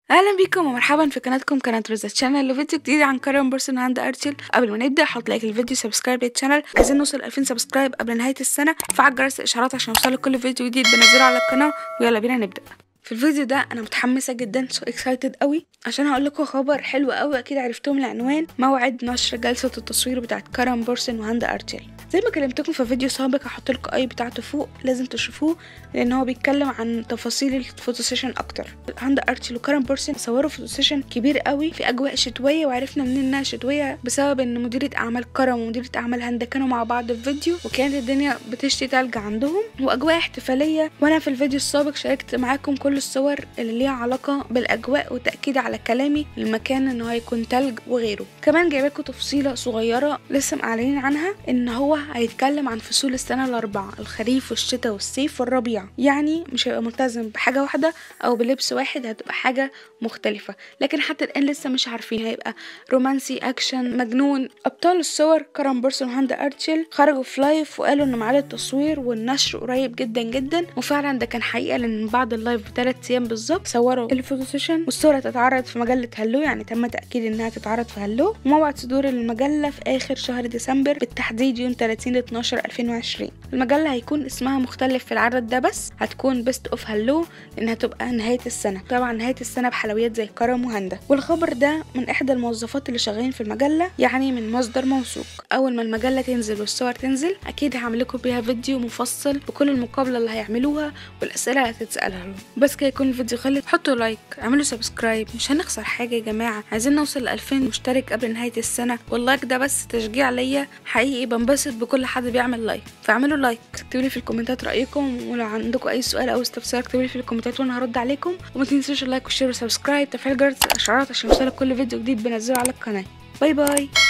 اهلا بيكم ومرحبا في قناتكم قناه روزا تشانل لفيديو جديد عن كارن بيرسون عند ارتشل قبل ما نبدا حط لايك للفيديو سبسكرايب للشانل عايزين نوصل 2000 سبسكرايب قبل نهايه السنه فعل جرس الاشعارات عشان يوصلك كل فيديو جديد بنزله على القناه ويلا بينا نبدا في الفيديو ده انا متحمسه جدا سو اكسايتد قوي عشان هقول لكم خبر حلو قوي اكيد عرفتوه من العنوان موعد نشر جلسه التصوير بتاعت كارن بورسن وهاند ارتشل زي ما كلمتكم في فيديو سابق هحط لكم اي بتاعته فوق لازم تشوفوه لان هو بيتكلم عن تفاصيل الفوتو سيشن اكتر هاند ارتشل وكارن بورسن صوروا فوتو سيشن كبير قوي في اجواء شتويه وعرفنا منين انها شتويه بسبب ان مديره اعمال كرم ومديره اعمال هند كانوا مع بعض في فيديو وكانت الدنيا بتشتي تلج عندهم واجواء احتفاليه وانا في الفيديو السابق شاركت معاكم كل الصور اللي ليها علاقه بالاجواء وتاكيد على كلامي المكان ان هو هيكون تلج وغيره كمان جايب لكم تفصيله صغيره لسه معلنين عنها ان هو هيتكلم عن فصول السنه الاربعه الخريف والشتاء والصيف والربيع يعني مش هيبقى ملتزم بحاجه واحده او بلبس واحد هتبقى حاجه مختلفه لكن حتى الان لسه مش عارفين هيبقى رومانسي اكشن مجنون ابطال الصور كارم بورسون وهاند ارتشل خرجوا في لايف وقالوا ان ميعاد التصوير والنشر قريب جدا جدا وفعلا ده كان حقيقه لان بعد اللايف بثلاث ايام بالظبط صوروا الفوتو سيشن والصوره تتعرض في مجله هلو يعني تم تاكيد انها تتعرض في هلو وموعد صدور المجله في اخر شهر ديسمبر بالتحديد يوم 30 ل 12 2020 المجله هيكون اسمها مختلف في العدد ده بس هتكون بيست اوف هلو لانها تبقى نهايه السنه طبعا نهايه السنه بحلويات زي كرم وهندا والخبر ده من احدى الموظفات اللي شغالين في المجله يعني من مصدر موثوق اول ما المجله تنزل والصور تنزل اكيد هعمل لكم بيها فيديو مفصل بكل المقابله اللي هيعملوها والاسئله اللي هتتسالها لهم بس كده يكون الفيديو خلص حطوا لايك اعملوا سبسكرايب مش هنخسر حاجه يا جماعه عايزين نوصل ل 2000 مشترك قبل نهايه السنه واللايك ده بس تشجيع ليا حقيقي بنبسط بكل حد بيعمل لايك فاعملوا لايك اكتبوا لي في الكومنتات رايكم ولو عندكم اي سؤال او استفسار اكتبوا لي في الكومنتات وانا هرد عليكم وما تنسوش اللايك والشير والسبسكرايب تفعيل جرس الاشعارات عشان يوصلك كل فيديو جديد بنزله على القناه باي باي